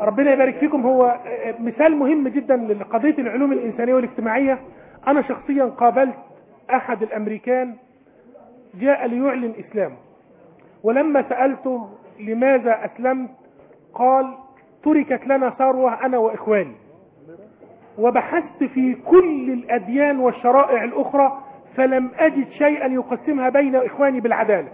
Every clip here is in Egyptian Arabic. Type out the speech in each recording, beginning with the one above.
ربنا يبارك فيكم هو مثال مهم جدا لقضية العلوم الإنسانية والاجتماعية أنا شخصيا قابلت أحد الأمريكان جاء ليعلن إسلامه ولما سألته لماذا أسلمت قال تركت لنا ثروة أنا وإخواني وبحثت في كل الأديان والشرائع الأخرى فلم أجد شيئا يقسمها بين إخواني بالعدالة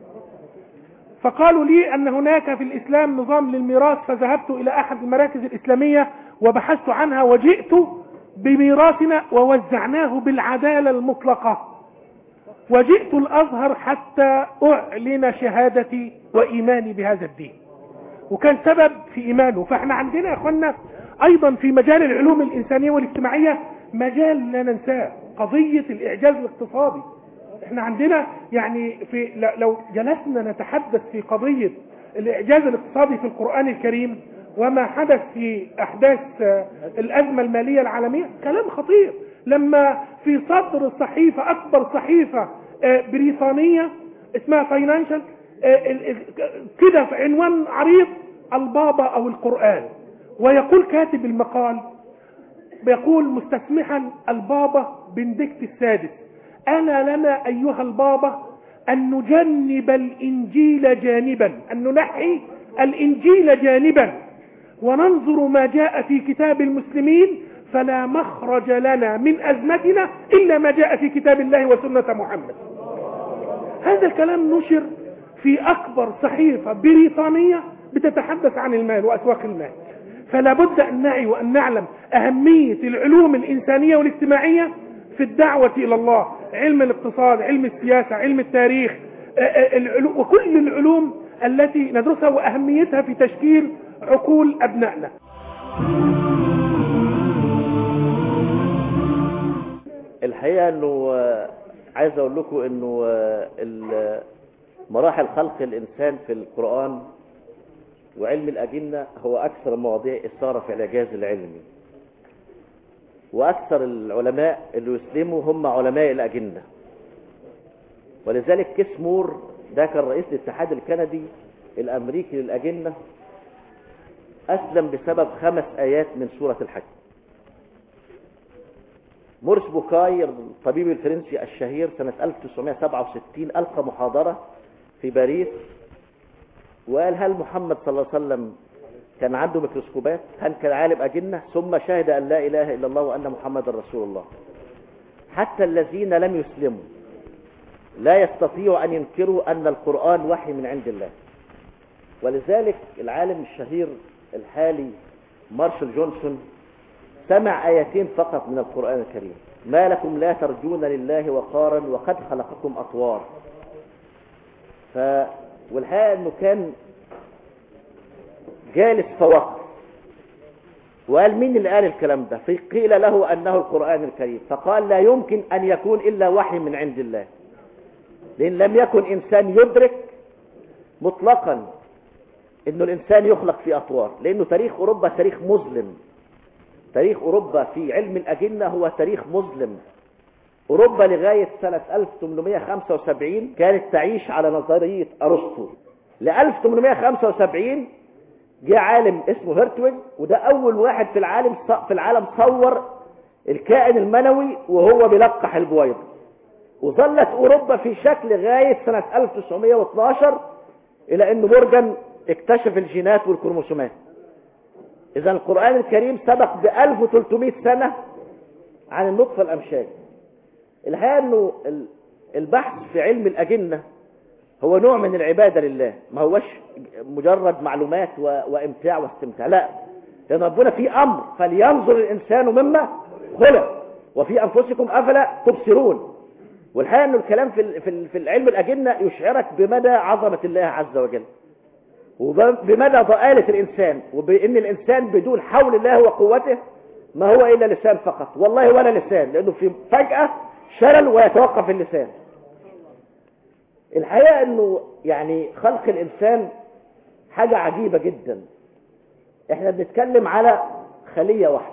فقالوا لي أن هناك في الإسلام نظام للميراث فذهبت إلى أحد المراكز الإسلامية وبحثت عنها وجئت بميراثنا ووزعناه بالعدالة المطلقة وجئت الأزهر حتى أعلن شهادتي وإيماني بهذا الدين وكان سبب في إيمانه فإحنا عندنا يا أخوانا أيضا في مجال العلوم الإنسانية والاجتماعية مجال لا ننساه قضية الإعجاز الاقتصادي احنا عندنا يعني في لو جلسنا نتحدث في قضية الإعجاز الاقتصادي في القرآن الكريم وما حدث في أحداث الأزمة المالية العالمية كلام خطير لما في صدر صحيفة أكبر صحيفة بريطانية اسمها فاينانشال كده في عنوان عريض البابا أو القرآن ويقول كاتب المقال بيقول مستسمحا البابا بندكت السادس أنا لنا أيها البابا أن نجنب الإنجيل جانبا أن ننحي الإنجيل جانبا وننظر ما جاء في كتاب المسلمين فلا مخرج لنا من أزمتنا إلا ما جاء في كتاب الله وسنة محمد هذا الكلام نشر في أكبر صحيفة بريطانية بتتحدث عن المال وأسواق المال فلا بد أن نعي وأن نعلم أهمية العلوم الإنسانية والاجتماعية في الدعوة إلى الله علم الاقتصاد علم السياسة علم التاريخ وكل العلوم التي ندرسها وأهميتها في تشكيل عقول أبنائنا الحقيقة أنه عايز أقول لكم أنه مراحل خلق الإنسان في القرآن وعلم الأجنة هو أكثر مواضيع إثارة في الإعجاز العلمي وأكثر العلماء اللي يسلموا هم علماء الأجنة ولذلك كيس مور ده كان رئيس الاتحاد الكندي الأمريكي للأجنة أسلم بسبب خمس آيات من سورة الحج مورس بوكاي الطبيب الفرنسي الشهير سنة 1967 ألقى محاضرة في باريس وقال هل محمد صلى الله عليه وسلم كان عنده ميكروسكوبات هل كان عالم أجنة ثم شهد أن لا إله إلا الله وأن محمد رسول الله حتى الذين لم يسلموا لا يستطيعوا أن ينكروا أن القرآن وحي من عند الله ولذلك العالم الشهير الحالي مارشال جونسون سمع آيتين فقط من القرآن الكريم ما لكم لا ترجون لله وقارا وقد خلقكم أطوار ف... والحقيقة أنه كان جالس فوقف وقال مين اللي قال الكلام ده فقيل له أنه القرآن الكريم فقال لا يمكن أن يكون إلا وحي من عند الله لأن لم يكن إنسان يدرك مطلقا أنه الإنسان يخلق في أطوار لأنه تاريخ أوروبا تاريخ مظلم تاريخ أوروبا في علم الأجنة هو تاريخ مظلم أوروبا لغاية سنة 1875 كانت تعيش على نظرية أرسطو ل 1875 جه عالم اسمه هرتويج وده أول واحد في العالم في العالم صور الكائن المنوي وهو بيلقح البويض وظلت أوروبا في شكل غاية سنة 1912 إلى أن مورجان اكتشف الجينات والكروموسومات إذا القرآن الكريم سبق ب 1300 سنة عن النطفة الأمشاج الحقيقة أنه البحث في علم الأجنة هو نوع من العبادة لله ما هوش مجرد معلومات وامتاع واستمتاع لا لأن ربنا في أمر فلينظر الإنسان مما خلق وفي أنفسكم أفلا تبصرون والحقيقة أنه الكلام في في العلم الأجنة يشعرك بمدى عظمة الله عز وجل وبمدى ضآلة الإنسان وبأن الإنسان بدون حول الله وقوته ما هو إلا لسان فقط والله ولا لسان لأنه في فجأة شلل ويتوقف اللسان الحقيقة أنه يعني خلق الإنسان حاجة عجيبة جدا احنا بنتكلم على خلية واحدة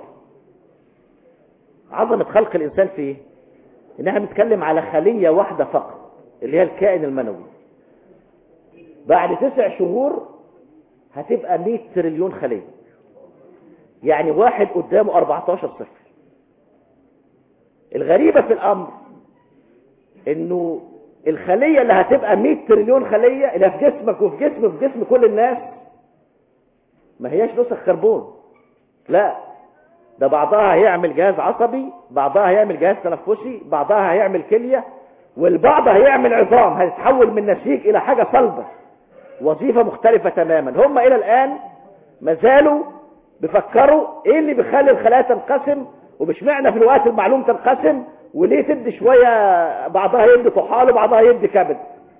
عظمة خلق الإنسان في ايه؟ ان احنا بنتكلم على خلية واحدة فقط اللي هي الكائن المنوي بعد تسع شهور هتبقى 100 تريليون خلية يعني واحد قدامه 14 صفر الغريبة في الأمر إنه الخلية اللي هتبقى 100 تريليون خلية اللي في جسمك وفي جسم وفي جسم كل الناس ما هياش نسخ كربون لا ده بعضها هيعمل جهاز عصبي بعضها هيعمل جهاز تنفسي بعضها هيعمل كلية والبعض هيعمل عظام هتتحول من نسيج إلى حاجة صلبة وظيفة مختلفة تماما هم إلى الآن ما زالوا بيفكروا إيه اللي بيخلي الخلايا تنقسم ومش معنى في الوقت المعلوم تنقسم وليه تدي شوية بعضها يدي طحال وبعضها يدي كبد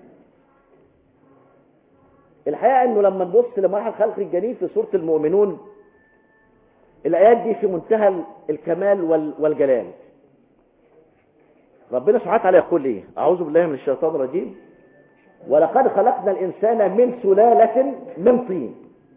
الحقيقة انه لما نبص لمرحلة خلق الجنين في سورة المؤمنون الآيات دي في منتهى الكمال وال- والجلال ربنا سبحانه وتعالى يقول ايه أعوذ بالله من الشيطان الرجيم ولقد خلقنا الإنسان من سلالة من طين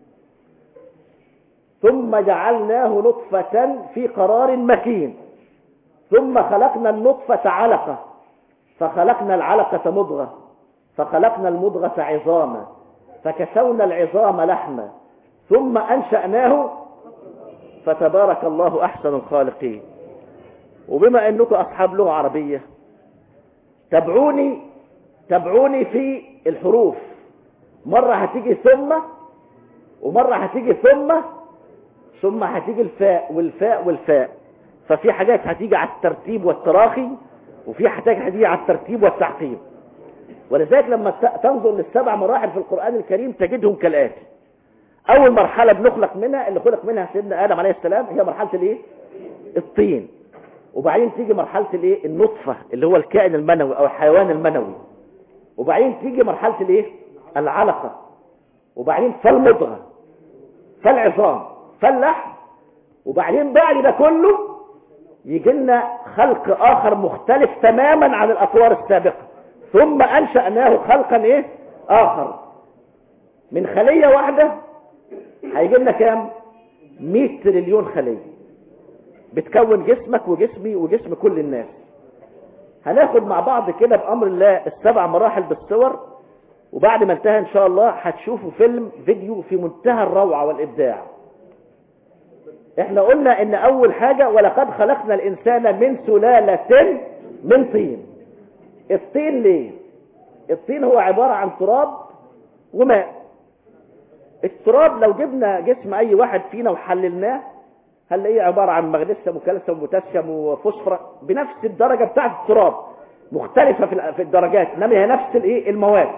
ثم جعلناه نطفة في قرار مكين ثم خلقنا النطفة علقة فخلقنا العلقة مضغة فخلقنا المضغة عظاما فكسونا العظام لحما ثم أنشأناه فتبارك الله أحسن الخالقين وبما أنكم أصحاب لغة عربية تابعوني تابعوني في الحروف مرة هتيجي ثم ومرة هتيجي ثم ثم هتيجي الفاء والفاء والفاء ففي حاجات هتيجي على الترتيب والتراخي وفي حاجات هتيجي على الترتيب والتعقيب ولذلك لما ت- تنظر للسبع مراحل في القرآن الكريم تجدهم كالآتي أول مرحلة بنخلق منها اللي خلق منها سيدنا آدم عليه السلام هي مرحلة الإيه؟ الطين وبعدين تيجي مرحلة الإيه؟ النطفة اللي هو الكائن المنوي أو الحيوان المنوي وبعدين تيجي مرحلة الإيه؟ العلقة وبعدين فالمضغة فالعظام فاللحم وبعدين بعد ده كله يجي لنا خلق آخر مختلف تماما عن الأطوار السابقة ثم أنشأناه خلقا إيه؟ آخر من خلية واحدة هيجي لنا كام 100 تريليون خلية بتكون جسمك وجسمي وجسم كل الناس هناخد مع بعض كده بأمر الله السبع مراحل بالصور وبعد ما انتهى ان شاء الله هتشوفوا فيلم فيديو في منتهى الروعة والإبداع احنا قلنا ان اول حاجة ولقد خلقنا الانسان من سلالة من طين الطين ليه الطين هو عبارة عن تراب وماء التراب لو جبنا جسم اي واحد فينا وحللناه هنلاقيه عبارة عن مغنيسيوم وكالسيوم وبوتاسيوم وفوسفور بنفس الدرجة بتاعة التراب مختلفة في ال- في الدرجات انما هي نفس الايه المواد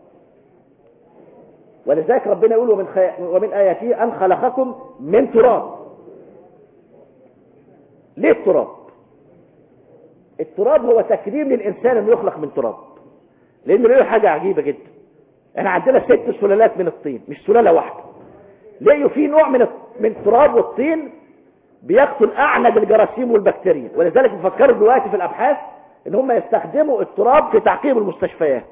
ولذلك ربنا يقول ومن, خي... ومن آياته أن خلقكم من تراب ليه التراب التراب هو تكريم للإنسان أنه يخلق من تراب لأنه له حاجة عجيبة جدا احنا عندنا ست سلالات من الطين مش سلالة واحدة لقيوا في نوع من الت- من التراب والطين بيقتل أعنب الجراثيم والبكتيريا ولذلك بيفكروا دلوقتي في الأبحاث ان هم يستخدموا التراب في تعقيم المستشفيات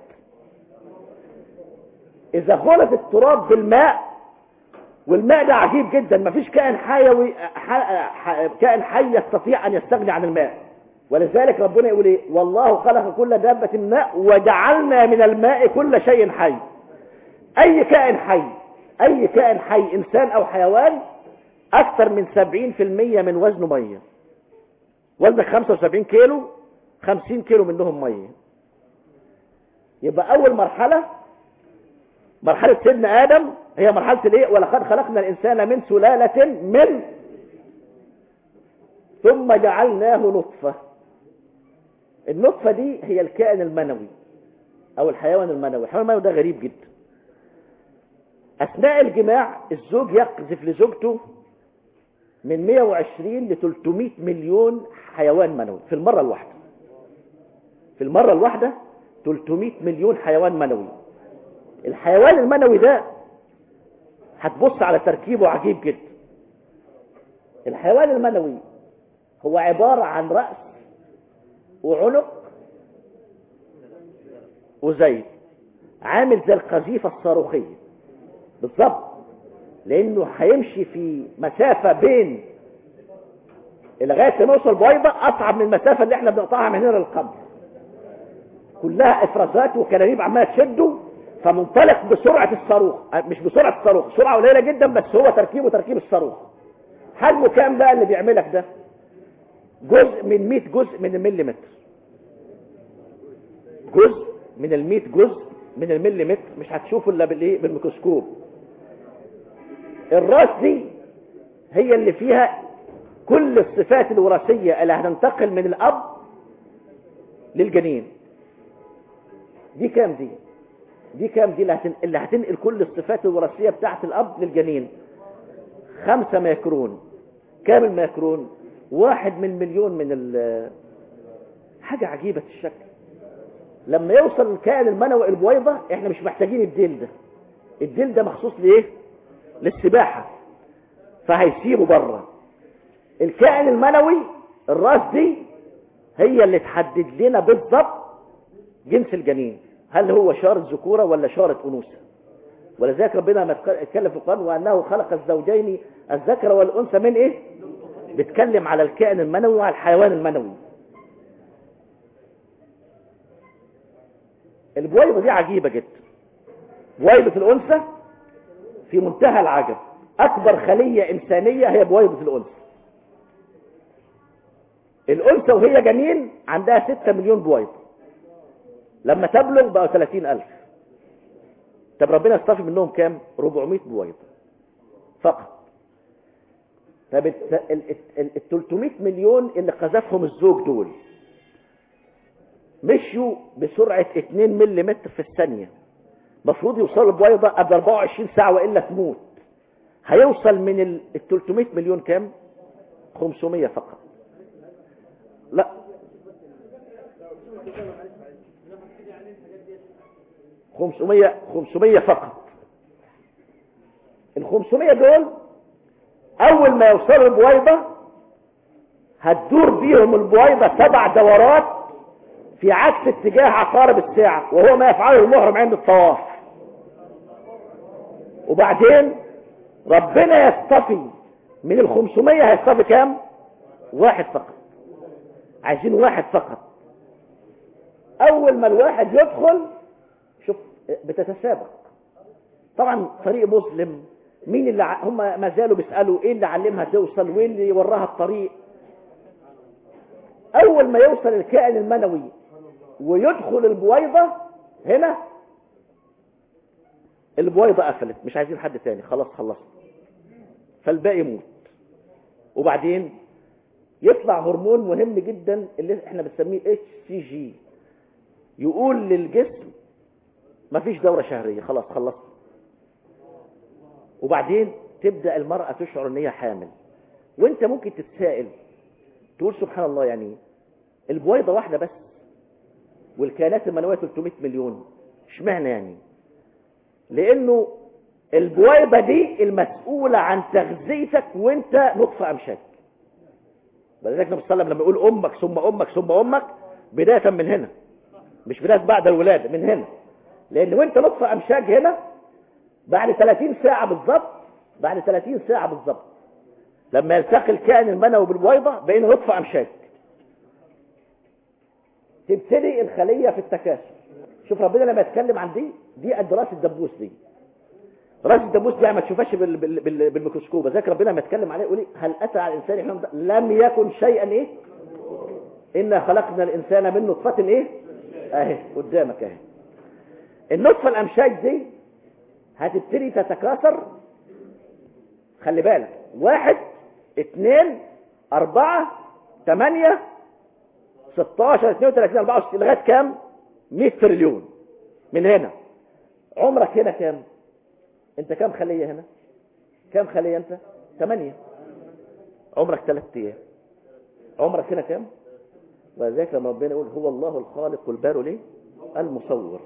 اذا خلط التراب بالماء والماء ده عجيب جدا مفيش كائن حيوي ح- ح- كائن حي يستطيع ان يستغني عن الماء ولذلك ربنا يقول ايه والله خلق كل دابة من ماء وجعلنا من الماء كل شيء حي اي كائن حي اي كائن حي انسان او حيوان اكثر من 70% من وزنه ميه وزنك 75 كيلو 50 كيلو منهم ميه يبقى اول مرحله مرحلة سيدنا آدم هي مرحلة الايه ولقد خلقنا الإنسان من سلالة من ثم جعلناه نطفة النطفة دي هي الكائن المنوي أو الحيوان المنوي الحيوان المنوي ده غريب جدا أثناء الجماع الزوج يقذف لزوجته من 120 ل 300 مليون حيوان منوي في المرة الواحدة في المرة الواحدة 300 مليون حيوان منوي الحيوان المنوي ده هتبص على تركيبه عجيب جدا الحيوان المنوي هو عبارة عن رأس وعنق وزيت عامل زي القذيفة الصاروخية بالظبط لانه هيمشي في مسافة بين لغاية ما يوصل بويضة اصعب من المسافة اللي احنا بنقطعها من هنا للقمر كلها افرازات وكلاليب عماله تشده فمنطلق بسرعة الصاروخ مش بسرعة الصاروخ سرعة قليلة جدا بس هو تركيبه تركيب الصاروخ حجمه كام بقى اللي بيعملك ده جزء من 100 جزء من المليمتر جزء من ال 100 جزء من المليمتر مش هتشوفه الا بالايه بالميكروسكوب الراس دي هي اللي فيها كل الصفات الوراثيه اللي هتنتقل من الاب للجنين دي كام دي دي كام دي اللي, هتن... اللي هتنقل كل الصفات الوراثيه بتاعت الاب للجنين خمسة ماكرون كام الماكرون واحد من مليون من ال حاجة عجيبة الشكل لما يوصل الكائن المنوي البويضة احنا مش محتاجين الديل ده الديل ده مخصوص لايه للسباحة فهيسيبه بره الكائن المنوي الراس دي هي اللي تحدد لنا بالضبط جنس الجنين هل هو شارة ذكورة ولا شارة أنوثة ولذلك ربنا ما اتكلم في القرآن وأنه خلق الزوجين الذكر والأنثى من إيه بيتكلم على الكائن المنوي وعلى الحيوان المنوي البويضة دي عجيبة جدا بويضة الأنثى في منتهى العجب أكبر خلية إنسانية هي بويضة الأنثى الأنثى وهي جنين عندها 6 مليون بويضة لما تبلغ بقوا 30 ألف طب ربنا اصطفي منهم كام 400 بويضة فقط طب ال 300 مليون اللي قذفهم الزوج دول مشوا بسرعة 2 ملم في الثانية مفروض يوصلوا بويضة قبل 24 ساعة وإلا تموت هيوصل من ال 300 مليون كام 500 فقط لا خمسمية خمسمية فقط الخمسمية دول اول ما يوصلوا البويضة هتدور بيهم البويضة سبع دورات في عكس اتجاه عقارب الساعة وهو ما يفعله المحرم عند الطواف وبعدين ربنا يصطفي من الخمسمية هيصطفي كام واحد فقط عايزين واحد فقط اول ما الواحد يدخل شوف بتتسابق طبعا طريق مسلم مين اللي ع... هم ما زالوا بيسالوا ايه اللي علمها توصل وايه اللي وراها الطريق اول ما يوصل الكائن المنوي ويدخل البويضة هنا البويضة قفلت مش عايزين حد تاني خلاص خلصنا فالباقي يموت وبعدين يطلع هرمون مهم جدا اللي احنا بنسميه اتش سي جي يقول للجسم مفيش دورة شهرية خلاص خلصت وبعدين تبدأ المرأة تشعر ان هي حامل وانت ممكن تتسائل تقول سبحان الله يعني البويضة واحدة بس والكائنات المنوية 300 مليون اشمعنى يعني لانه البويضة دي المسؤولة عن تغذيتك وانت نطفة امشاك بذلك النبي صلى الله عليه وسلم لما يقول امك ثم امك ثم امك بداية من هنا مش بداية بعد الولادة من هنا لان وانت نطفة امشاج هنا بعد 30 ساعة بالظبط بعد 30 ساعة بالظبط لما يلتقي الكائن المنوي بالبويضة بين نطفة امشاج تبتدي الخلية في التكاثر شوف ربنا لما يتكلم عن دي دي قد راس الدبوس دي راس الدبوس دي ما تشوفهاش بال... بال... بال... بالميكروسكوب ذاك ربنا لما يتكلم عليه يقول هل اتى على الانسان حين لم يكن شيئا ايه انا خلقنا الانسان من نطفه ايه اهي قدامك اهي النطفه الامشاج دي هتبتدي تتكاثر خلي بالك واحد اثنين اربعة ثمانية ستاشر اثنين وثلاثين اربعة وستين لغاية كام مئة تريليون من هنا عمرك هنا كام انت كام خلية هنا كام خلية انت ثمانية عمرك ثلاث ايام عمرك هنا كام ولذلك لما ربنا يقول هو الله الخالق البار ليه المصور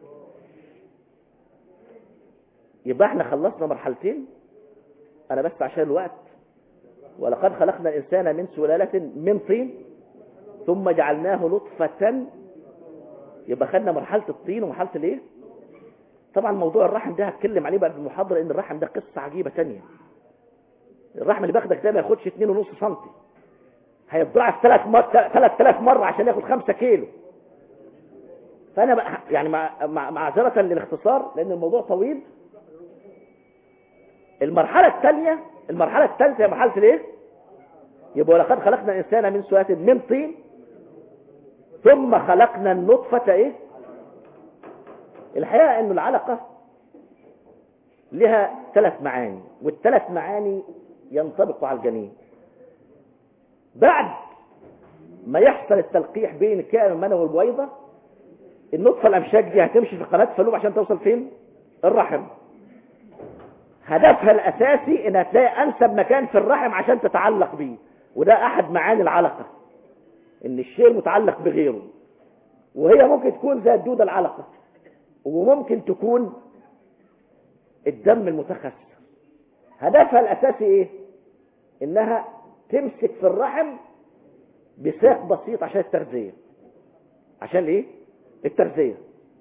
يبقى احنا خلصنا مرحلتين انا بس عشان الوقت ولقد خلقنا الانسان من سلالة من طين ثم جعلناه نطفة يبقى خدنا مرحلة الطين ومرحلة الايه طبعا موضوع الرحم ده هتكلم عليه بعد المحاضرة ان الرحم ده قصة عجيبة تانية الرحم اللي باخدك ده ما ياخدش 2.5 سم هيتضاعف 3 مرة 3000 مرة عشان ياخد 5 كيلو فانا بقى يعني مع مع معذرة للاختصار لان الموضوع طويل المرحلة الثانية المرحلة الثالثة هي مرحلة الايه يبقى ولقد خلقنا الانسان من سلالة من طين ثم خلقنا النطفة ايه الحقيقة انه العلقة لها ثلاث معاني والثلاث معاني ينطبقوا على الجنين بعد ما يحصل التلقيح بين الكائن المنوي والبويضة النطفة الأمشاج دي هتمشي في قناة فلوب عشان توصل فين الرحم هدفها الأساسي إنها تلاقي أنسب مكان في الرحم عشان تتعلق بيه وده أحد معاني العلقة إن الشيء متعلق بغيره وهي ممكن تكون زي الدودة العلقة وممكن تكون الدم المتخثر هدفها الأساسي إيه إنها تمسك في الرحم بساق بسيط عشان التغذية عشان ايه التغذية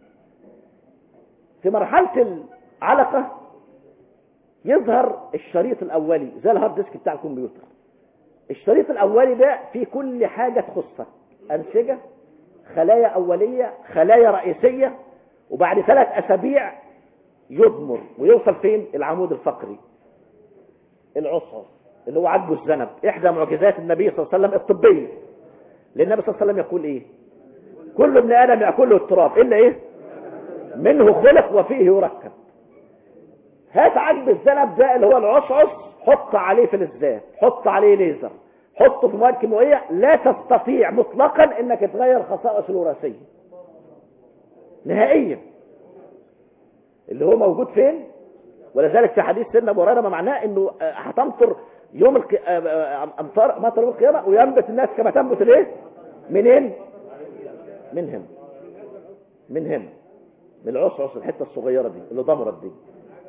في مرحلة العلقة يظهر الشريط الاولي زي الهارد ديسك بتاع الكمبيوتر الشريط الاولي ده فيه كل حاجة تخصك انسجة خلايا اولية خلايا رئيسية وبعد ثلاث اسابيع يضمر ويوصل فين العمود الفقري العصعص اللي هو عجب الذنب احدى معجزات النبي صلى الله عليه وسلم الطبية لان النبي صلى الله عليه وسلم يقول ايه كل ابن ادم ياكله التراب الا ايه منه خلق وفيه يركب هات عجب الذنب ده اللي هو العصعص حط عليه فلزات حط عليه ليزر حطه في مواد كيماويه لا تستطيع مطلقا انك تغير خصائص الوراثيه نهائيا اللي هو موجود فين ولذلك في حديث سيدنا ابو هريره ما معناه انه هتمطر يوم الق... امطار مطر يوم القيامه وينبت الناس كما تنبت الايه منين من هنا من هنا من العصعص الحته الصغيره دي اللي ضمرت دي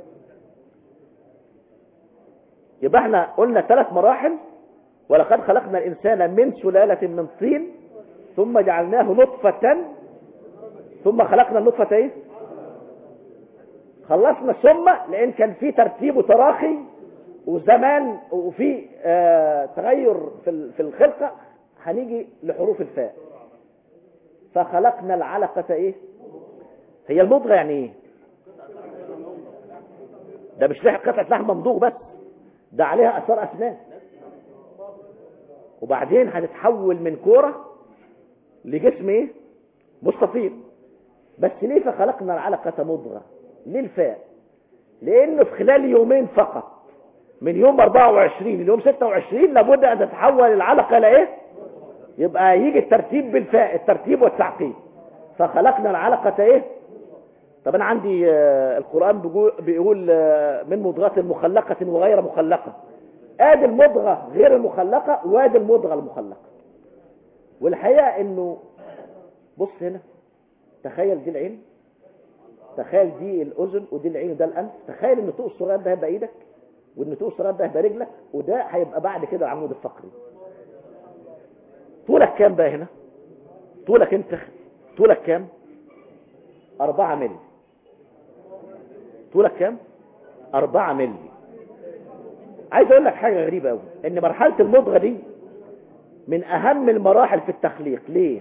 يبقى احنا قلنا ثلاث مراحل ولقد خلقنا الانسان من سلاله من طين ثم جعلناه نطفه ثم خلقنا النطفه ايه خلصنا ثم لان كان في ترتيب وتراخي وزمان وفي آه تغير في في الخلقه هنيجي لحروف الفاء فخلقنا العلقه ايه هي المضغه يعني ايه ده مش قطعه لحم ممضوغ بس ده عليها اثار اسنان وبعدين هتتحول من كوره لجسم ايه مستطيل بس ليه فخلقنا العلقه مضغه ليه الفاء لانه في خلال يومين فقط من يوم 24 ليوم 26 لابد ان تتحول العلقه الى ايه يبقى يجي الترتيب بالفاء الترتيب والتعقيب فخلقنا العلقه ايه طب انا عندي آه القران بيقول, بيقول آه من مضغه مخلقه وغير مخلقه ادي المضغه غير المخلقه وادي المضغه المخلقه والحقيقه انه بص هنا تخيل دي العين تخيل دي الاذن ودي العين وده الانف تخيل ان الطوق الصغير ده هيبقى ايدك وان الطوق الصغير ده هيبقى رجلك وده هيبقى بعد كده العمود الفقري طولك كام بقى هنا طولك انت طولك كام أربعة ملي طولك كام أربعة ملي عايز اقول لك حاجة غريبة قوي ان مرحلة المضغة دي من اهم المراحل في التخليق ليه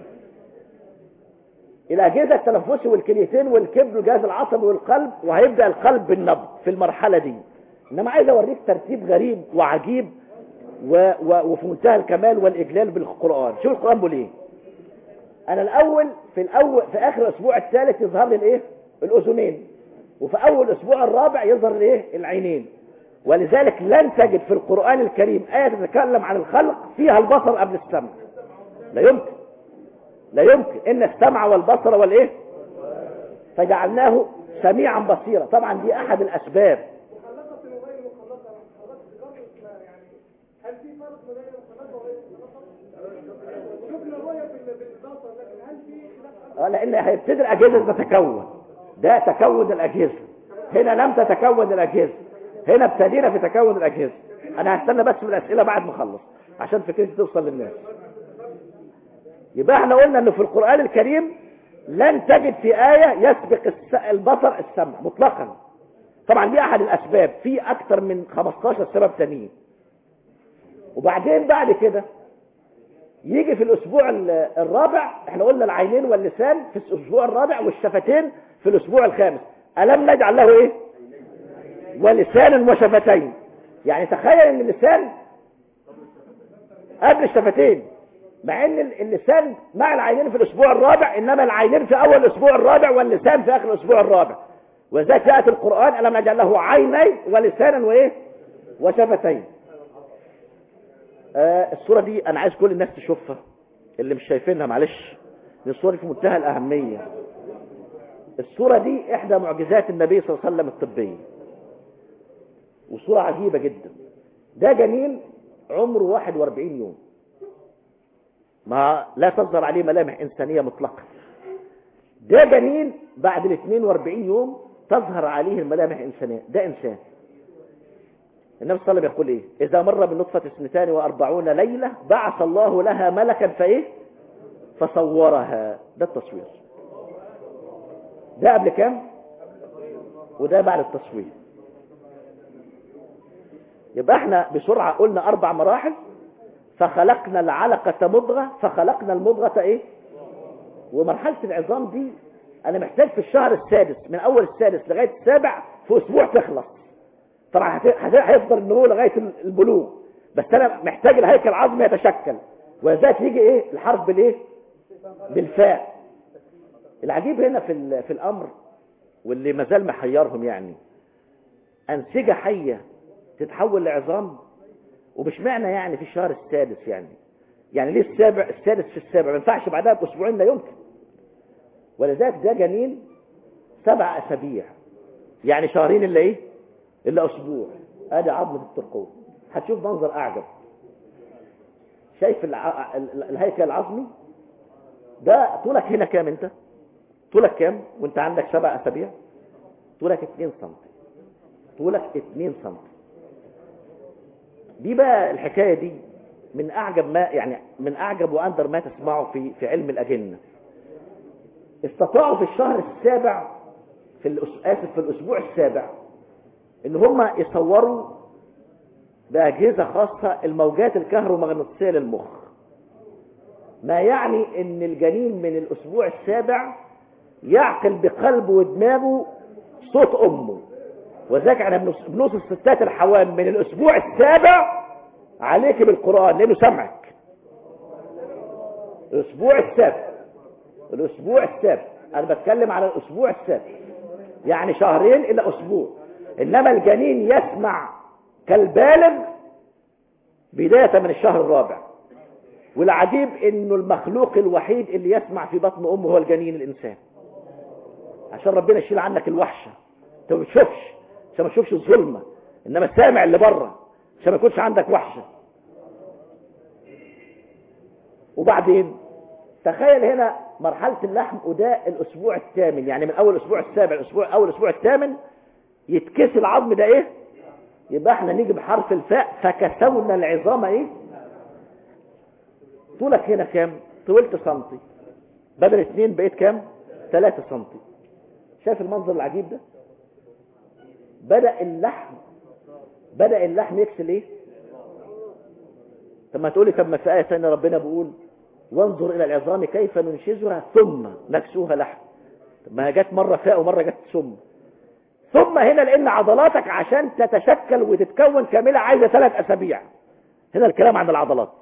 الاجهزه التنفسي والكليتين والكبد والجهاز العصبي والقلب وهيبدا القلب بالنبض في المرحله دي انما عايز اوريك ترتيب غريب وعجيب و... و... وفي منتهى الكمال والاجلال بالقران شوف القران بيقول ايه انا الاول في الاول في اخر الاسبوع الثالث يظهر لي الايه الاذنين وفي اول الاسبوع الرابع يظهر الايه العينين ولذلك لن تجد في القران الكريم ايه تتكلم عن الخلق فيها البصر قبل السمع لا يمكن لا يمكن ان السمع والبصر والايه فجعلناه سميعا بصيرا طبعا دي احد الاسباب اه لان هيبتدي الاجهزه تتكون ده تكون الاجهزه هنا لم تتكون الاجهزه هنا ابتدينا في تكون الاجهزه انا هستنى بس في الاسئله بعد ما اخلص عشان فكرتي توصل للناس يبقى احنا قلنا انه في القرآن الكريم لن تجد في آية يسبق البصر السمع مطلقا طبعا دي احد الاسباب في اكتر من 15 سبب تانيين وبعدين بعد كده يجي في الاسبوع الرابع احنا قلنا العينين واللسان في الاسبوع الرابع والشفتين في الاسبوع الخامس الم نجعل له ايه ولسانا وشفتين يعني تخيل ان اللسان قبل الشفتين مع ان اللسان مع العينين في الاسبوع الرابع انما العينين في اول الاسبوع الرابع واللسان في اخر الاسبوع الرابع وذلك جاءت القرآن ألم نجعل له عيني ولسانا وايه وشفتين آه الصورة دي انا عايز كل الناس تشوفها اللي مش شايفينها معلش الصورة دي في منتهى الاهمية الصورة دي احدى معجزات النبي صلى الله عليه وسلم الطبية وصورة عجيبة جدا ده جنين عمره 41 يوم ما لا تظهر عليه ملامح إنسانية مطلقة ده جنين بعد ال 42 يوم تظهر عليه الملامح الإنسانية ده إنسان النبي صلى الله عليه وسلم يقول إيه إذا مر بالنطفة اثنتان وأربعون ليلة بعث الله لها ملكا فإيه فصورها ده التصوير ده قبل كام وده بعد التصوير يبقى احنا بسرعة قلنا أربع مراحل فخلقنا العلقة مضغة فخلقنا المضغة ايه ومرحلة العظام دي انا محتاج في الشهر السادس من اول السادس لغاية السابع في اسبوع تخلص طبعا هيفضل النمو لغاية البلوغ بس انا محتاج الهيكل العظمي يتشكل وذلك يجي ايه الحرف بالايه بالفاء العجيب هنا في في الامر واللي مازال محيرهم يعني انسجة حية تتحول لعظام ومش معنى يعني في الشهر السادس يعني يعني ليه السابع السادس في السابع ما ينفعش بعدها باسبوعين لا يمكن ولذلك ده جنين سبع اسابيع يعني شهرين الا ايه الا اسبوع ادي عظمه الترقوه هتشوف منظر اعجب شايف الع... الهيكل العظمي ده طولك هنا كام انت طولك كام وانت عندك سبع اسابيع طولك 2 سم طولك 2 سم دي بقى الحكاية دي من أعجب ما يعني من أعجب وأندر ما تسمعه في في علم الأجنة استطاعوا في الشهر السابع في الأس... آسف في الأسبوع السابع إن هم يصوروا بأجهزة خاصة الموجات الكهرومغناطيسية للمخ ما يعني إن الجنين من الأسبوع السابع يعقل بقلبه ودماغه صوت أمه وذلك احنا بنوصي الستات الحوام من الاسبوع السابع عليك بالقرآن لانه سمعك الاسبوع السابع الاسبوع السابع انا بتكلم على الاسبوع السابع يعني شهرين الى اسبوع انما الجنين يسمع كالبالغ بداية من الشهر الرابع والعجيب انه المخلوق الوحيد اللي يسمع في بطن امه هو الجنين الانسان عشان ربنا يشيل عنك الوحشة انت ما بتشوفش عشان ما تشوفش الظلمة انما السامع اللي بره عشان ما يكونش عندك وحشة وبعدين تخيل هنا مرحلة اللحم وده الاسبوع الثامن يعني من اول الاسبوع السابع الاسبوع اول الاسبوع الثامن يتكسي العظم ده ايه يبقى احنا نيجي بحرف الفاء فكسونا العظام ايه طولك هنا كام طولت سنتي بدل اتنين بقيت كام ثلاثة سنتي شايف المنظر العجيب ده بدأ اللحم بدأ اللحم يكسل ايه طب ما تقولي طب ما في آية ثانية ربنا بيقول وانظر إلى العظام كيف ننشزها ثم نكسوها لحم طب ما جت مرة فاء ومرة جت ثم ثم هنا لأن عضلاتك عشان تتشكل وتتكون كاملة عايزة ثلاث أسابيع هنا الكلام عن العضلات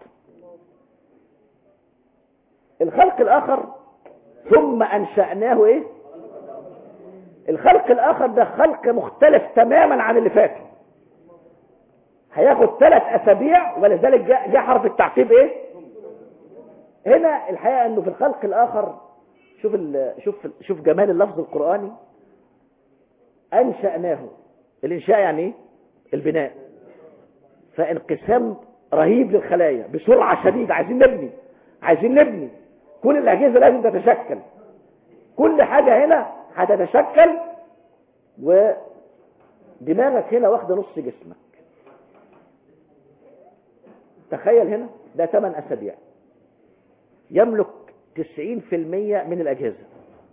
الخلق الآخر ثم أنشأناه إيه الخلق الآخر ده خلق مختلف تماما عن اللي فات هياخد ثلاث أسابيع ولذلك جاء جاء حرف التعقيب إيه هنا الحقيقة أنه في الخلق الآخر شوف شوف شوف جمال اللفظ القرآني أنشأناه الإنشاء يعني إيه البناء فانقسام رهيب للخلايا بسرعة شديدة عايزين نبني عايزين نبني كل الأجهزة لازم تتشكل كل حاجة هنا هتتشكل ودماغك هنا واخده نص جسمك تخيل هنا ده 8 أسابيع يملك 90% من الأجهزة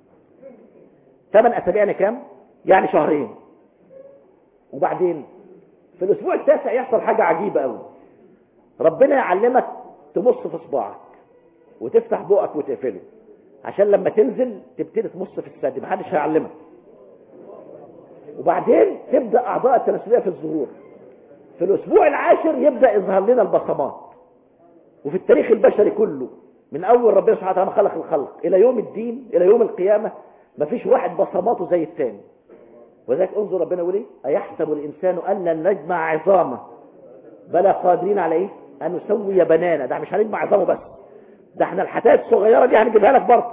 8 أسابيع يعني كام؟ يعني شهرين وبعدين في الأسبوع التاسع يحصل حاجة عجيبة قوي ربنا يعلمك تمص في صباعك وتفتح بقك وتقفله عشان لما تنزل تبتدي تمص في الثدي محدش هيعلمك وبعدين تبدا اعضاء التناسليه في الظهور في الاسبوع العاشر يبدأ يظهر لنا البصمات وفي التاريخ البشري كله من اول ربنا سبحانه وتعالى خلق الخلق الى يوم الدين الى يوم القيامة مفيش واحد بصماته زي الثاني وذلك انظر ربنا يقول ايه ايحسب الانسان ان لن نجمع عظامه بلا قادرين على ايه ان نسوي بنانا ده مش هنجمع عظامه بس ده احنا الحتات الصغيره دي هنجيبها لك برضه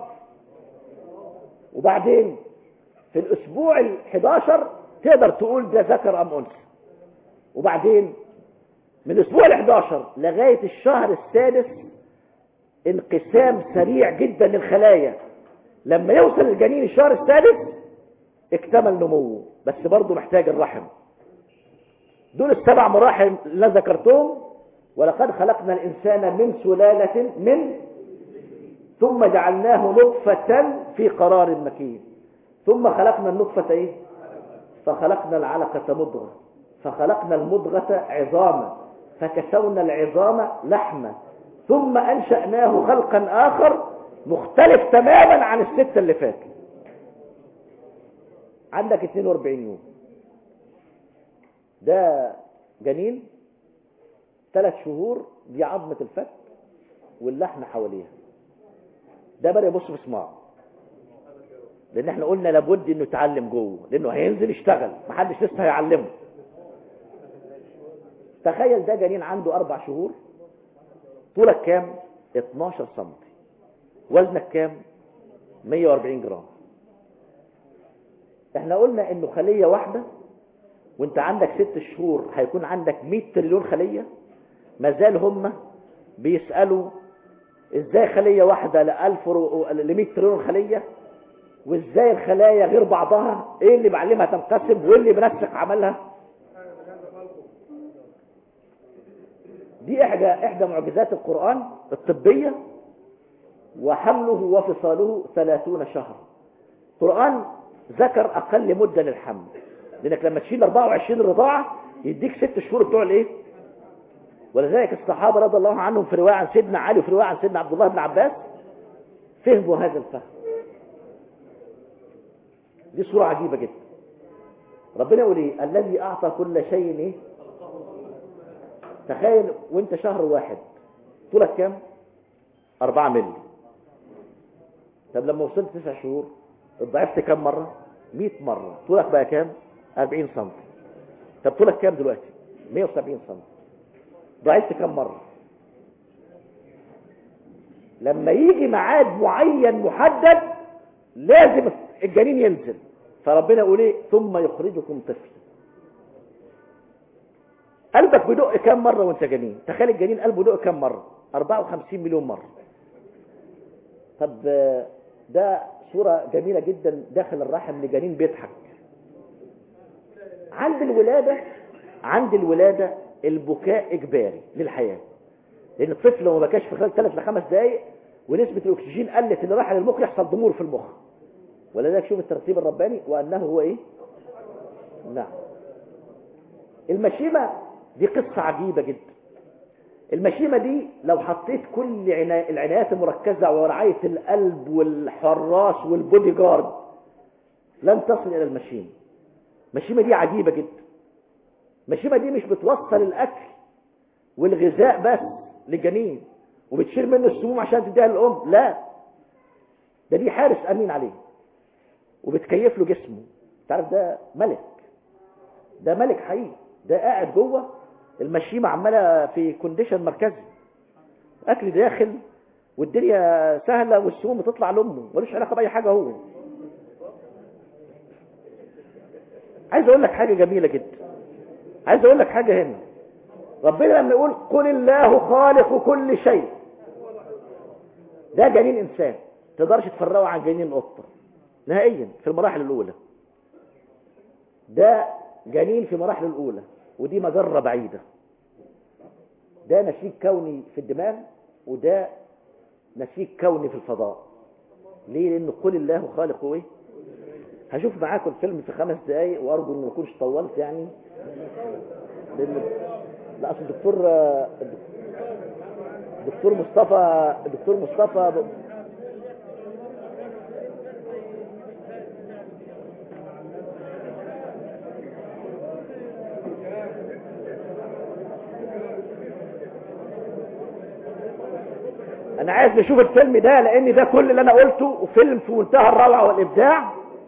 وبعدين في الاسبوع ال11 تقدر تقول ده ذكر ام انثى وبعدين من الاسبوع ال11 لغايه الشهر السادس انقسام سريع جدا للخلايا لما يوصل الجنين الشهر السادس اكتمل نموه بس برضه محتاج الرحم دول السبع مراحل اللي أنا ذكرتهم ولقد خلقنا الإنسان من سلالة من ثم جعلناه نطفة في قرار مكين ثم خلقنا النطفة ايه فخلقنا العلقة مضغة فخلقنا المضغة عظاما فكسونا العظام لحما ثم أنشأناه خلقا آخر مختلف تماما عن الستة اللي فاتت عندك 42 يوم ده جنين ثلاث شهور دي عظمة الفك واللحم حواليها ده بدأ يبص بصماعه لان احنا قلنا لابد انه يتعلم جوه لانه هينزل يشتغل محدش لسه هيعلمه تخيل ده جنين عنده اربع شهور طولك كام 12 سم وزنك كام 140 جرام احنا قلنا انه خلية واحدة وانت عندك ست شهور هيكون عندك 100 تريليون خلية ما زال هم بيسألوا ازاي خلية واحدة ل 1000 ل 100 تريليون خلية وازاي الخلايا غير بعضها ايه اللي بعلمها تنقسم وايه اللي بنسق عملها دي احدى احدى معجزات القرآن الطبية وحمله وفصاله ثلاثون شهر القرآن ذكر اقل مدة للحمل لانك لما تشيل 24 رضاعة يديك ست شهور بتوع الايه ولذلك الصحابة رضي الله عنهم في رواية عن سيدنا علي وفي رواية عن سيدنا عبد الله بن عباس فهموا هذا الفهم دي صورة عجيبة جدا ربنا يقول ايه الذي اعطى كل شيء ايه تخيل وانت شهر واحد طولك كام اربعة ملي طب لما وصلت تسع شهور اتضعفت كام مرة مئة مرة طولك بقى كام اربعين سم طب طولك كام دلوقتي مية وسبعين سم ضعفت كام مرة لما يجي ميعاد معين محدد لازم الجنين ينزل فربنا يقول ايه ثم يخرجكم طفلا قلبك بدق كام مرة وانت جنين تخيل الجنين قلبه دق كام مرة 54 مليون مرة طب ده صورة جميلة جدا داخل الرحم لجنين بيضحك عند الولادة عند الولادة البكاء إجباري للحياة لأن الطفل لو ما بكاش في خلال 3 ل 5 دقايق ونسبة الأكسجين قلت اللي راح للمخ يحصل ضمور في المخ ولذلك شوف الترتيب الرباني وأنه هو إيه نعم المشيمة دي قصة عجيبة جدا المشيمة دي لو حطيت كل عناية العنايات المركزة ورعاية القلب والحراس والبودي جارد لن تصل إلى المشيمة المشيمة دي عجيبة جدا المشيمة دي مش بتوصل الأكل والغذاء بس للجنين وبتشيل منه السموم عشان تديها للأم لا ده دي حارس أمين عليه وبتكيف له جسمه تعرف ده ملك ده ملك حقيقي ده قاعد جوه المشيمة عمالة في كونديشن مركزي اكل داخل والدنيا سهلة والسموم بتطلع لامه ملوش علاقة بأي حاجة هو عايز اقول لك حاجة جميلة جدا عايز اقول لك حاجة هنا ربنا لما يقول قل الله خالق كل شيء ده جنين انسان تقدرش تفرقه عن جنين القطة نهائيا في المراحل الاولى ده جنين في مراحل الاولى ودي مجرة بعيدة ده نسيج كوني في الدماغ وده نسيج كوني في الفضاء ليه لانه قل الله خالق ايه هشوف معاكم الفيلم في خمس دقايق وارجو انه ما اكونش طولت يعني لان لا اصل الدكتور الدكتور مصطفى الدكتور مصطفى انا عايز نشوف الفيلم ده لان ده كل اللي انا قلته وفيلم في منتهى الروعه والابداع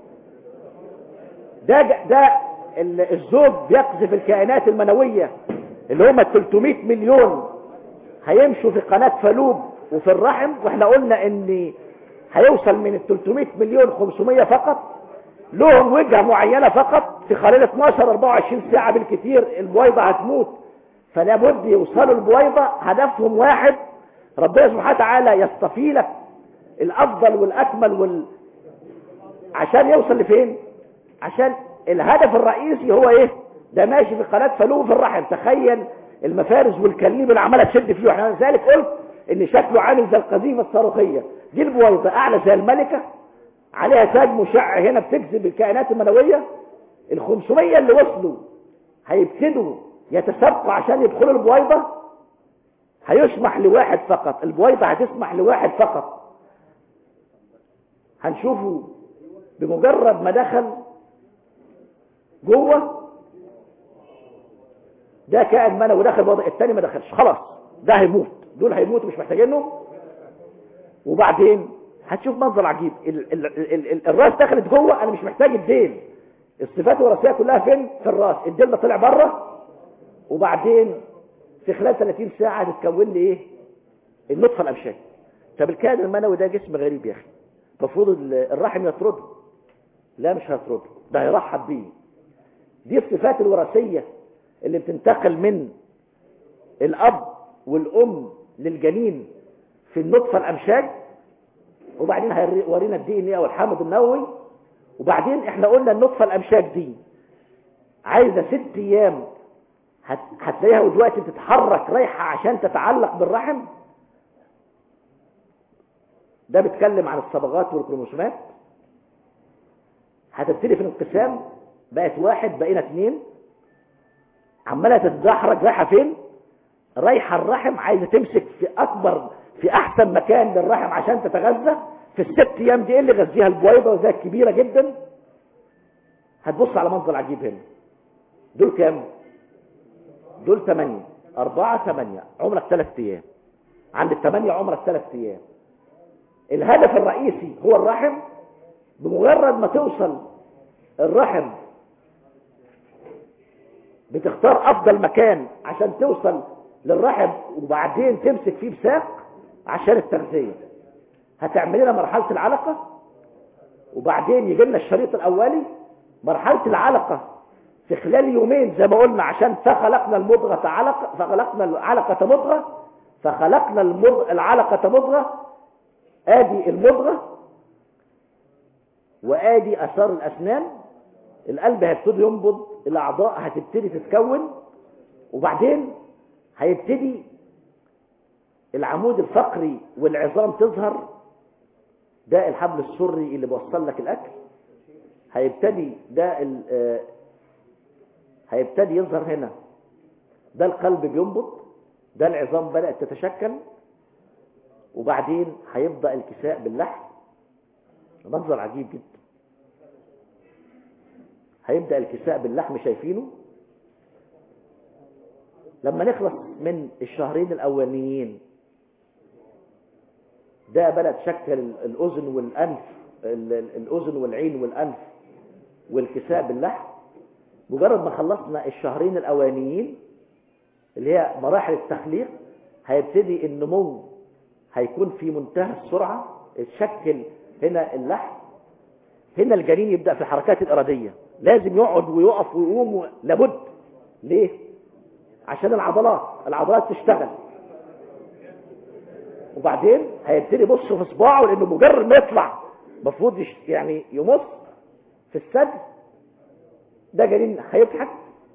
ده ده الزوج بيقذف الكائنات المنويه اللي هم 300 مليون هيمشوا في قناه فالوب وفي الرحم واحنا قلنا ان هيوصل من ال 300 مليون 500 فقط لهم وجهه معينه فقط في خلال 12 24 ساعه بالكثير البويضه هتموت فلا بد يوصلوا البويضه هدفهم واحد ربنا سبحانه وتعالى يصطفي لك الافضل والاكمل وال عشان يوصل لفين عشان الهدف الرئيسي هو ايه ده ماشي في قناه فلوه في الرحم تخيل المفارس والكليب اللي عماله تشد فيه واحنا لذلك قلت ان شكله عامل زي القذيفه الصاروخيه دي البويضه اعلى زي الملكه عليها تاج مشع هنا بتجذب الكائنات المنويه ال 500 اللي وصلوا هيبتدوا يتسابقوا عشان يدخلوا البويضه هيسمح لواحد فقط البويضه هتسمح لواحد فقط هنشوفه بمجرد ما دخل جوه ده كائن منوي دخل الوضع الثاني ما دخلش خلاص ده هيموت دول هيموتوا مش محتاجينه وبعدين هتشوف منظر عجيب ال ال ال ال الراس دخلت جوه انا مش محتاج الديل الصفات الوراثيه كلها فين في الراس الديل ده طلع بره وبعدين في خلال 30 ساعه هتتكون لي ايه النطفه الامشاج طب الكائن المنوي ده جسم غريب يا اخي المفروض الرحم يطرده لا مش هيطرده ده هيرحب بيه دي الصفات الوراثيه اللي بتنتقل من الاب والام للجنين في النطفه الامشاج وبعدين هيورينا الدي ان ايه والحامض النووي وبعدين احنا قلنا النطفه الامشاج دي عايزه ست ايام هتلاقيها دلوقتي بتتحرك رايحه عشان تتعلق بالرحم ده بيتكلم عن الصبغات والكروموسومات هتبتدي في الانقسام بقت واحد بقينا اثنين عماله تتدحرج رايحه فين رايحه الرحم عايزه تمسك في اكبر في احسن مكان للرحم عشان تتغذى في الست ايام دي اللي غذيها البويضه وزي كبيره جدا هتبص على منظر عجيب هنا دول كام دول ثمانية أربعة ثمانية عمرك ثلاث أيام عند الثمانية عمرك ثلاث أيام الهدف الرئيسي هو الرحم بمجرد ما توصل الرحم بتختار أفضل مكان عشان توصل للرحم وبعدين تمسك فيه بساق عشان التغذية هتعمل لنا مرحلة العلقة وبعدين يجي لنا الشريط الأولي مرحلة العلقة في خلال يومين زي ما قلنا عشان فخلقنا المضغة علقة فخلقنا العلقة مضغة فخلقنا المضغ... العلقة مضغة ادي المضغة وادي اثار الاسنان القلب هيبتدي ينبض الاعضاء هتبتدي تتكون وبعدين هيبتدي العمود الفقري والعظام تظهر ده الحبل السري اللي بيوصل لك الاكل هيبتدي ده ال... هيبتدي يظهر هنا ده القلب بينبض ده العظام بدأت تتشكل وبعدين هيبدأ الكساء باللحم منظر عجيب جدا هيبدأ الكساء باللحم شايفينه لما نخلص من الشهرين الأولانيين ده بدأ تشكل الأذن والأنف الأذن والعين والأنف والكساء باللحم مجرد ما خلصنا الشهرين الأولانيين اللي هي مراحل التخليق هيبتدي النمو هيكون في منتهى السرعة تشكل هنا اللحم هنا الجنين يبدأ في الحركات الإرادية لازم يقعد ويقف ويقوم لابد ليه عشان العضلات العضلات تشتغل وبعدين هيبتدي يبص في صباعه لانه مجرد ما يطلع المفروض يعني يمص في الثدي ده جنين هيضحك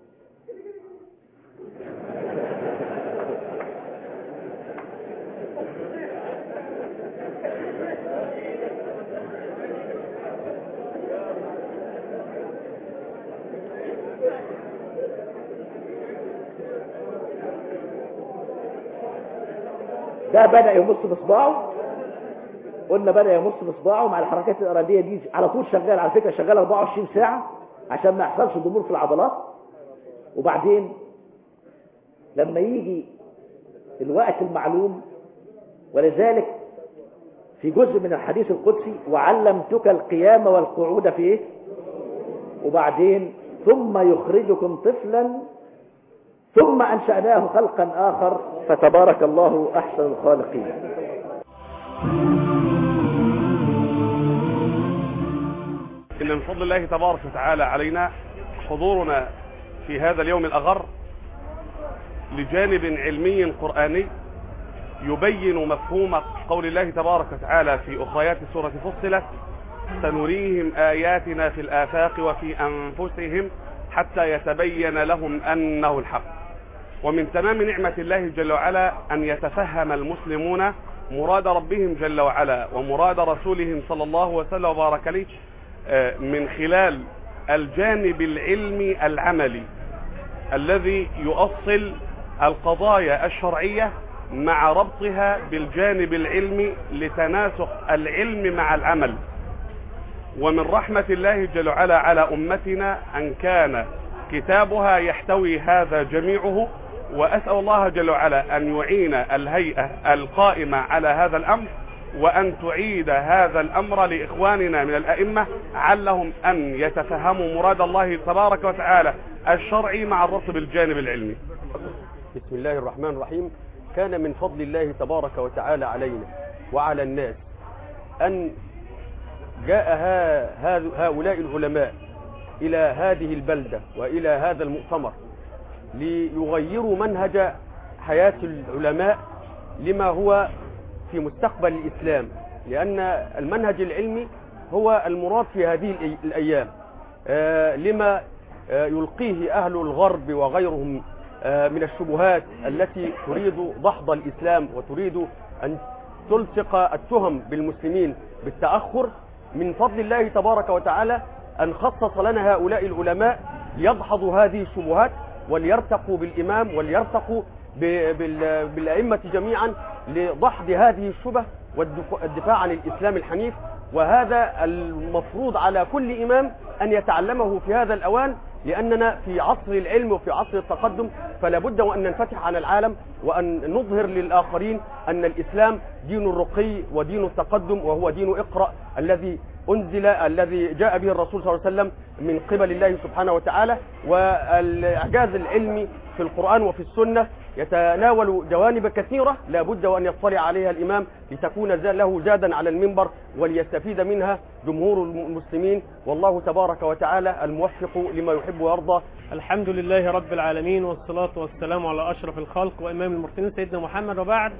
ده بدأ يمص بصباعه قلنا بدأ يمص بصباعه مع الحركات الإرادية دي على طول شغال على فكرة شغال 24 ساعة عشان ما يحصلش ضمور في العضلات وبعدين لما يجي الوقت المعلوم ولذلك في جزء من الحديث القدسي وعلمتك القيام والقعود في ايه وبعدين ثم يخرجكم طفلا ثم أنشأناه خلقا آخر فتبارك الله أحسن الخالقين إن من فضل الله تبارك وتعالى علينا حضورنا في هذا اليوم الأغر لجانب علمي قرآني يبين مفهوم قول الله تبارك وتعالى في أخريات سورة فصلت سنريهم آياتنا في الآفاق وفي أنفسهم حتى يتبين لهم أنه الحق ومن تمام نعمة الله جل وعلا أن يتفهم المسلمون مراد ربهم جل وعلا ومراد رسولهم صلى الله وسلم وبارك عليه من خلال الجانب العلمي العملي الذي يؤصل القضايا الشرعية مع ربطها بالجانب العلمي لتناسق العلم مع العمل ومن رحمة الله جل وعلا على أمتنا أن كان كتابها يحتوي هذا جميعه وأسأل الله جل وعلا أن يعين الهيئة القائمة على هذا الأمر وأن تعيد هذا الأمر لإخواننا من الأئمة علهم أن يتفهموا مراد الله تبارك وتعالى الشرعي مع الربط بالجانب العلمي بسم الله الرحمن الرحيم كان من فضل الله تبارك وتعالى علينا وعلى الناس أن جاء هؤلاء العلماء إلى هذه البلدة وإلى هذا المؤتمر ليغيروا منهج حياة العلماء لما هو في مستقبل الإسلام لأن المنهج العلمي هو المراد في هذه الأيام لما يلقيه أهل الغرب وغيرهم من الشبهات التي تريد دحض الإسلام وتريد أن تلصق التهم بالمسلمين بالتأخر من فضل الله تبارك وتعالى أن خصص لنا هؤلاء العلماء ليدحضوا هذه الشبهات وليرتقوا بالإمام وليرتقوا بالأئمة جميعا لدحض هذه الشبه والدفاع عن الإسلام الحنيف وهذا المفروض على كل إمام أن يتعلمه في هذا الأوان لأننا في عصر العلم وفي عصر التقدم فلا بد وأن ننفتح على العالم وأن نظهر للآخرين أن الإسلام دين الرقي ودين التقدم وهو دين اقرأ الذي أنزل الذي جاء به الرسول صلى الله عليه وسلم من قبل الله سبحانه وتعالى والإعجاز العلمي في القرآن وفي السنة يتناول جوانب كثيرة لا بد وأن يطلع عليها الإمام لتكون له جادا على المنبر وليستفيد منها جمهور المسلمين والله تبارك وتعالى الموفق لما يحب ويرضى الحمد لله رب العالمين والصلاة والسلام على أشرف الخلق وإمام المرسلين سيدنا محمد وبعد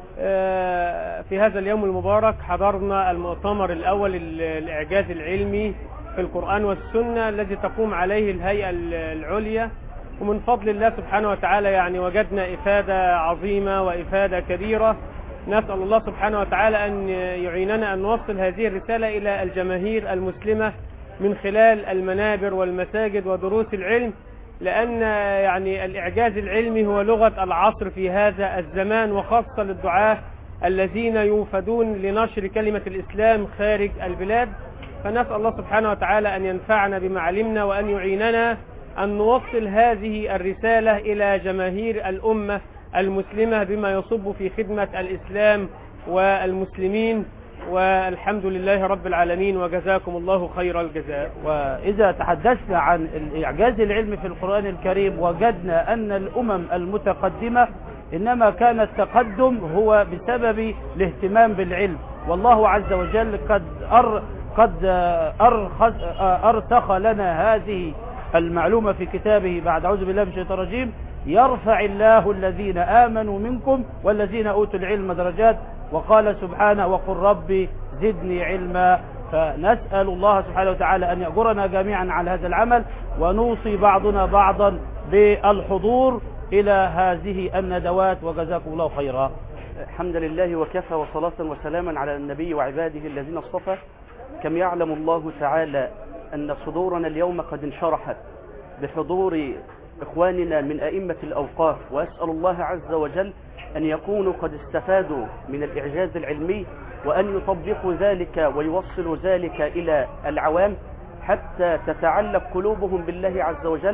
في هذا اليوم المبارك حضرنا المؤتمر الأول الإعجاز العلمي في القرآن والسنة الذي تقوم عليه الهيئة العليا ومن فضل الله سبحانه وتعالى يعني وجدنا إفادة عظيمة وإفادة كبيرة نسأل الله سبحانه وتعالى أن يعيننا أن نوصل هذه الرسالة إلى الجماهير المسلمة من خلال المنابر والمساجد ودروس العلم لأن يعني الإعجاز العلمي هو لغة العصر في هذا الزمان وخاصة للدعاة الذين يوفدون لنشر كلمة الإسلام خارج البلاد فنسأل الله سبحانه وتعالى أن ينفعنا بما علمنا وأن يعيننا أن نوصل هذه الرسالة إلى جماهير الأمة المسلمة بما يصب في خدمة الإسلام والمسلمين والحمد لله رب العالمين وجزاكم الله خير الجزاء وإذا تحدثنا عن الإعجاز العلمي في القرآن الكريم وجدنا أن الأمم المتقدمة إنما كان التقدم هو بسبب الاهتمام بالعلم والله عز وجل قد أر قد أرخص أرسخ لنا هذه المعلومة في كتابه بعد أعوذ بالله من الشيطان الرجيم يرفع الله الذين آمنوا منكم والذين أوتوا العلم درجات وقال سبحانه وقل ربي زدني علما فنسأل الله سبحانه وتعالى أن يأجرنا جميعا على هذا العمل ونوصي بعضنا بعضا بالحضور إلى هذه الندوات وجزاكم الله خيرا الحمد لله وكفى وصلاة وسلاما على النبي وعباده الذين اصطفى كم يعلم الله تعالى أن صدورنا اليوم قد انشرحت بحضور إخواننا من أئمة الأوقاف وأسأل الله عز وجل أن يكونوا قد استفادوا من الإعجاز العلمي وأن يطبقوا ذلك ويوصلوا ذلك إلى العوام حتى تتعلق قلوبهم بالله عز وجل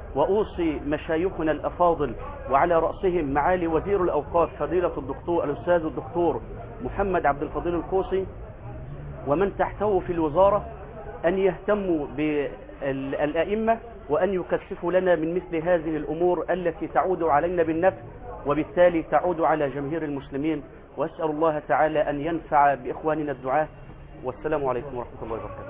وأوصي مشايخنا الأفاضل وعلى رأسهم معالي وزير الأوقاف فضيلة الدكتور الأستاذ الدكتور محمد عبد الفضيل القوسي ومن تحته في الوزارة أن يهتموا بالأئمة وأن يكثفوا لنا من مثل هذه الأمور التي تعود علينا بالنفع وبالتالي تعود على جماهير المسلمين وأسأل الله تعالى أن ينفع بإخواننا الدعاة والسلام عليكم ورحمة الله وبركاته